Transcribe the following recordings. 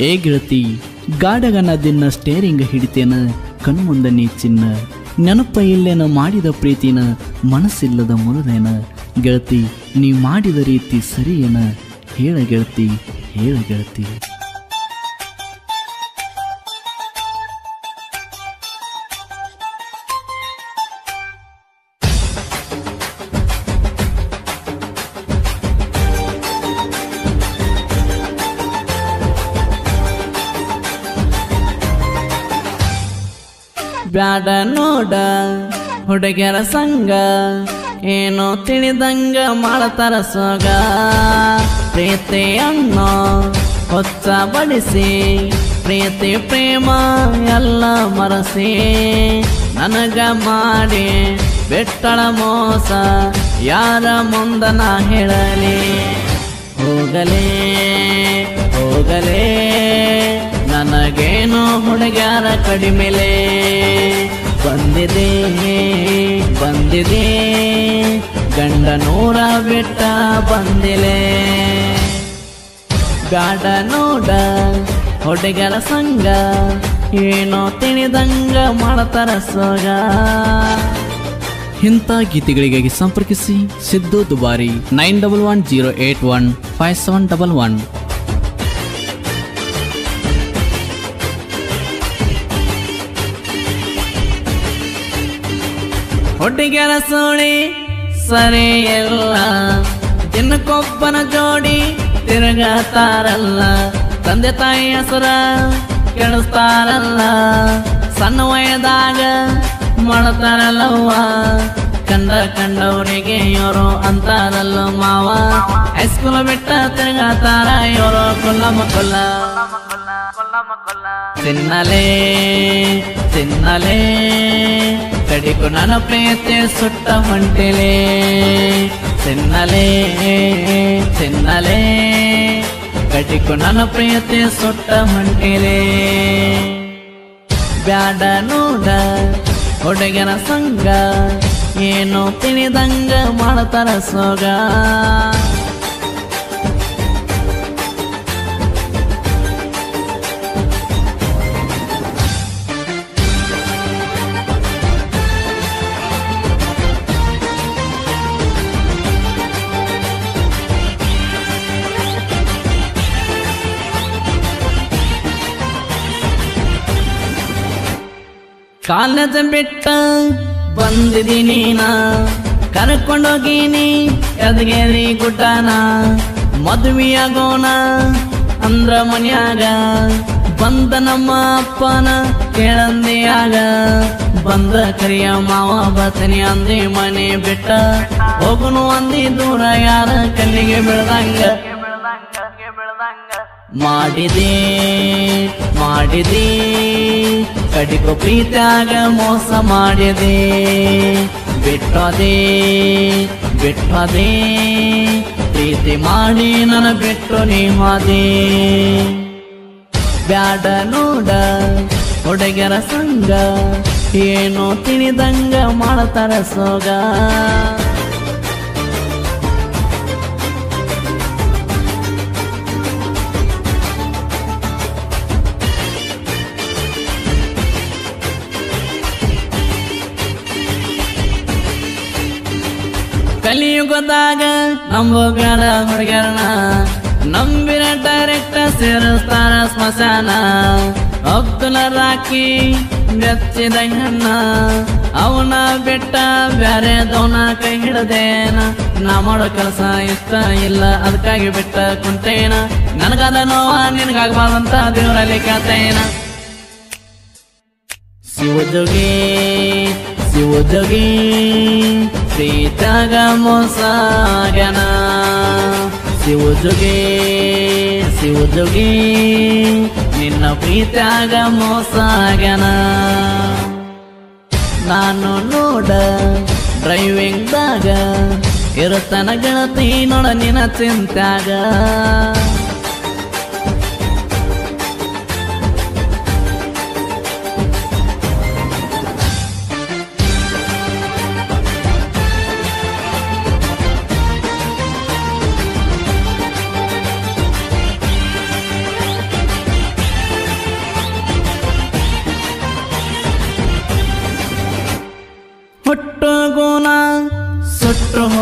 ಏ ಗೆಳತಿ ಗಾಡಗನ ದಿನ ಸ್ಟೇರಿಂಗ್ ಹಿಡಿತೇನ ಕಣ್ಮುಂದ ನೀ ಚಿನ್ನ ನೆನಪ ಇಲ್ಲೇನ ಮಾಡಿದ ಪ್ರೀತಿನ ಮನಸ್ಸಿಲ್ಲದ ಮುರಿದೇನ ಗೆಳತಿ ನೀ ಮಾಡಿದ ರೀತಿ ಸರಿಯೇನ ಹೇಳ ಗೆಳತಿ ಹೇಳ ಗೆಳತಿ ಬ್ಯಾಡ ನೋಡ ಹುಡುಗರ ಸಂಗ ಏನೋ ತಿಳಿದಂಗ ಮಾಡತಾರ ಸೊಗ ಪ್ರೀತಿ ಅನ್ನೋ ಹೊಚ್ಚ ಬಡಿಸಿ ಪ್ರೀತಿ ಪ್ರೇಮ ಎಲ್ಲ ಮರಸಿ ನನಗ ಮಾಡಿ ಬೆಟ್ಟಳ ಮೋಸ ಯಾರ ಮುಂದ ನಾ ಹೇಳಲಿ ಹೋಗಲೇ ಹೋಗಲೇ ನನಗೇನು ಹುಡುಗ್ಯಾರ ಕಡಿಮೆಲೆ ಬಂದಿದೆ ಬಂದಿದೆ ಗಂಡ ನೂರ ಬಿಟ್ಟ ಬಂದಿಲೆ ಗಾಡ ನೋಡ ಹುಡುಗರ ಸಂಗ ಏನೋ ತಿಳಿದಂಗ ಮಾಡತಾರ ಸೋಗ ಇಂಥ ಗೀತೆಗಳಿಗಾಗಿ ಸಂಪರ್ಕಿಸಿ ಸಿದ್ದು ದುಬಾರಿ nine double one zero eight one five seven double one ಹುಡುಗರ ಸೋಳಿ ಸರಿ ಎಲ್ಲ ದಿನಕ್ಕೊಬ್ಬನ ಜೋಡಿ ತಿರುಗತಾರಲ್ಲ ತಂದೆ ತಾಯಿ ಹೆಸರ ಕೆಡಿಸ್ತಾರಲ್ಲ ಸಣ್ಣ ವಯದಾಗ ಮಾಡ್ತಾರಲ್ಲವ್ವ ಕಂಡ ಕಂಡವರಿಗೆ ಇವರು ಅಂತಾರಲ್ಲ ಮಾವ ಹೈಸ್ಕೂಲ್ ಬಿಟ್ಟ ತಿರುಗಾತಾರ ಇವರು ಕೊಲ್ಲ ಮಕ್ಕಳ ತಿನ್ನಲೇ ತಿನ್ನಲೇ ಕಡಿಕು ನನ್ನ ಪ್ರೀತಿ ಸುಟ್ಟ ಹೊಂಟಿಲೆ ತಿನ್ನಲೇ ತಿನ್ನಲೇ ಕಡಿಕು ನನ್ನ ಪ್ರೀತಿ ಸುಟ್ಟ ಹೊಂಟಿಲೆ ಬ್ಯಾಡ ನೋಡ ಹುಡುಗನ ಸಂಗ ಏನು ತಿಳಿದಂಗ ಮಾಡ್ತಾರ ಸೋಗ ಕಾಲೇಜ್ ಬಿಟ್ಟ ಬಂದಿದ್ದೀನಿ ನಾ ಕರ್ಕೊಂಡೋಗೀನಿ ಎದಗೇರಿ ಗುಡ್ಡನ ಮದುವೆಯಾಗೋಣ ಅಂದ್ರ ಮನ್ಯಾಗ ಬಂದ ನಮ್ಮ ಅಪ್ಪನ ಕೇಳಂದಿಯಾಗ ಬಂದ ಕರಿಯ ಮಾವ ಬತನಿ ಅಂದಿ ಮನೆ ಬಿಟ್ಟ ಹೋಗುನು ಅಂದಿ ದೂರ ಯಾರ ಕಣ್ಣಿಗೆ ಬೆಳ್ದಂಗ ಮಾಡಿದೆ ಮಾಡಿದೆ ಕಡಿಕೊ ಪ್ರೀತ್ಯಾಗ ಮೋಸ ಮಾಡಿದೆ ಬಿಟ್ಟದೆ ಬಿಟ್ಟದೆ ಪ್ರೀತಿ ಮಾಡಿ ನನ್ನ ಬಿಟ್ಟು ನೀ ಮಾದೆ ಬ್ಯಾಡ ನೋಡ ಹುಡುಗರ ಸಂಗ ಏನೋ ತಿಳಿದಂಗ ಮಾಡ್ತಾರ ಸೋಗ ಕಲಿಯುಗದಾಗ ನಂಬೋಗಾರ ಹುಡುಗರನ ನಂಬಿರ ಡೈರೆಕ್ಟ್ ಸೇರಿಸ್ತಾರ ಸ್ಮಶಾನ ಒಕ್ಕಲ ರಾಕಿ ಬೆಚ್ಚಿದ ಹೆಣ್ಣ ಅವನ ಬಿಟ್ಟ ಬ್ಯಾರೆ ದೋನ ಕೈ ಹಿಡದೇನ ನಾ ಮಾಡೋ ಕೆಲಸ ಇಷ್ಟ ಇಲ್ಲ ಅದಕ್ಕಾಗಿ ಬಿಟ್ಟ ಕುಂತೇನ ನನಗಾದ ನೋವ ನಿನಗಾಗಬಾರ್ದಂತ ದೇವರಲ್ಲಿ ಕೇಳ್ತೇನ ಶಿವಜೋಗಿ ಶಿವಜೋಗಿ ಪ್ರೀತಾಗ ಮೋಸಾಗನ ಶಿವಜೋಗಿ ಶಿವಜೋಗಿ ನಿನ್ನ ಪ್ರೀತಾಗ ಮೋಸಾಗನ ನಾನು ನೋಡ ಡ್ರೈವಿಂಗ್ದಾಗ ಇರುತ್ತನ ಗೆಳತಿ ನೋಡ ನಿನ್ನ ಚಿಂತ್ಯಾಗ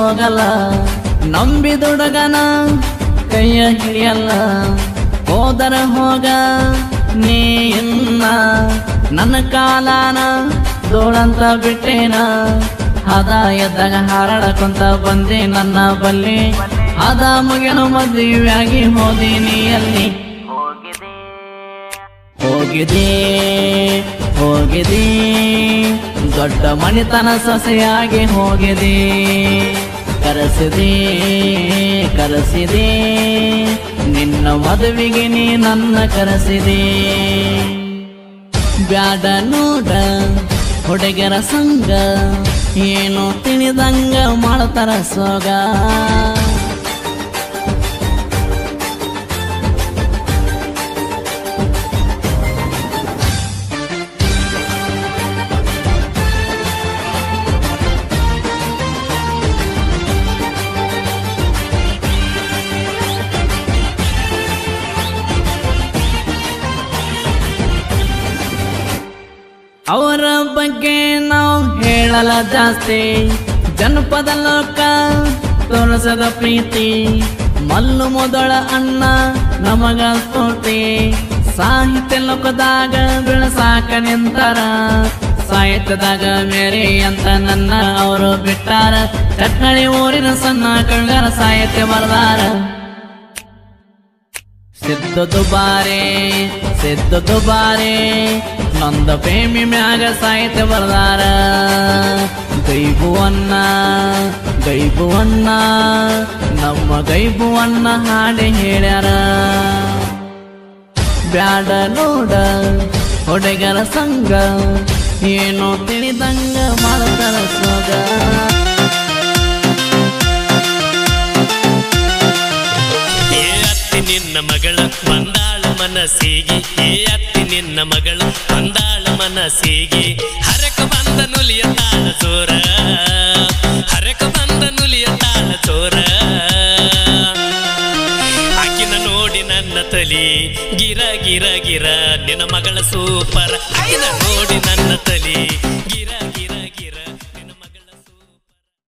ಹೋಗಲ್ಲ ನಂಬಿದುಡುಗನ ಕೈಯ ಹಿಡಿಯಲ್ಲ ಹೋದರ ಹೋಗ ನೀ ಇನ್ನ ನನ್ನ ಕಾಲಾನ ದೋಳಂತ ಬಿಟ್ಟೇನ ಹದ ಎದ್ದಾಗ ಹಾರಾಡಕೊಂತ ಬಂದೆ ನನ್ನ ಬಲ್ಲಿ ಅದ ಮುಗಿನ ಮದುವೆಯಾಗಿ ಹೋದಿ ನೀ ಅಲ್ಲಿ ಹೋಗಿದೆ ಹೋಗಿದೆ ದೊಡ್ಡ ಮಣಿತನ ಸೊಸೆಯಾಗಿ ಹೋಗಿದೆ ಕರೆಸಿದೆ ಕರೆಸಿದೆ ನಿನ್ನ ಮದುವೆಗೆ ನೀ ನನ್ನ ಕರೆಸಿದೆ ಬ್ಯಾಡ ನೋಡ ಹುಡುಗರ ಸಂಗ ಏನು ತಿಳಿದಂಗ ಮಾಡ್ತಾರ ಸೋಗ ಅವರ ಬಗ್ಗೆ ನಾವು ಹೇಳಲ್ಲ ಜಾಸ್ತಿ ಜನಪದ ಲೋಕ ತೋರಿಸದ ಪ್ರೀತಿ ಮಲ್ಲು ಮೊದಲ ಅಣ್ಣ ನಮಗ ಸ್ಫೂರ್ತಿ ಸಾಹಿತ್ಯ ಲೋಕದಾಗ ಬೆಳಸಾಕ ನಿಂತಾರ ಸಾಹಿತ್ಯದಾಗ ಮೇರೆ ಅಂತ ನನ್ನ ಅವರು ಬಿಟ್ಟಾರ ಚಟ್ನಳಿ ಊರಿನ ಸಣ್ಣ ಕಳ್ಗಾರ ಸಾಹಿತ್ಯ ಬರದಾರ ಸಿದ್ಧ ದುಬಾರೆ ಸಿದ್ಧ ದುಬಾರೆ ನೊಂದ ಪ್ರೇಮಿ ಮ್ಯಾಗ ಸಾಹಿತ್ಯ ಬರ್ದಾರ ಗೈಬುವನ್ನ ಗೈಬುವನ್ನ ನಮ್ಮ ಗೈಬುವನ್ನ ಹಾಡಿ ಹೇಳ್ಯಾರ ಬ್ಯಾಡ ನೋಡ ಹುಡುಗರ ಸಂಗ ಏನೋ ತಿಳಿದಂಗ ಮಾಡ್ತಾರ ಸೋಗ ಏ ಅತ್ತಿ ನಿನ್ನ ಮಗಳ ಬಂದಾಳ ಮನಸ್ಸಿಗೆ ಏ ಅತ್ತಿ ನಿನ್ನ ಮಗಳ ಬಂದಾಳ ಮನಸ್ಸಿಗೆ ಹರಕ ಬಂದ ನುಲಿಯ ತಾಳ ಚೋರ ಹರಕ ಬಂದ ನುಲಿಯ ತಾಳ ಚೋರ ಆಕಿನ ನೋಡಿ ನನ್ನ ತಲಿ ಗಿರ ಗಿರ ಗಿರ ನಿನ್ನ ಮಗಳ ಸೂಪರ್ ಆಕಿನ ನೋಡಿ ನನ್ನ ತಲಿ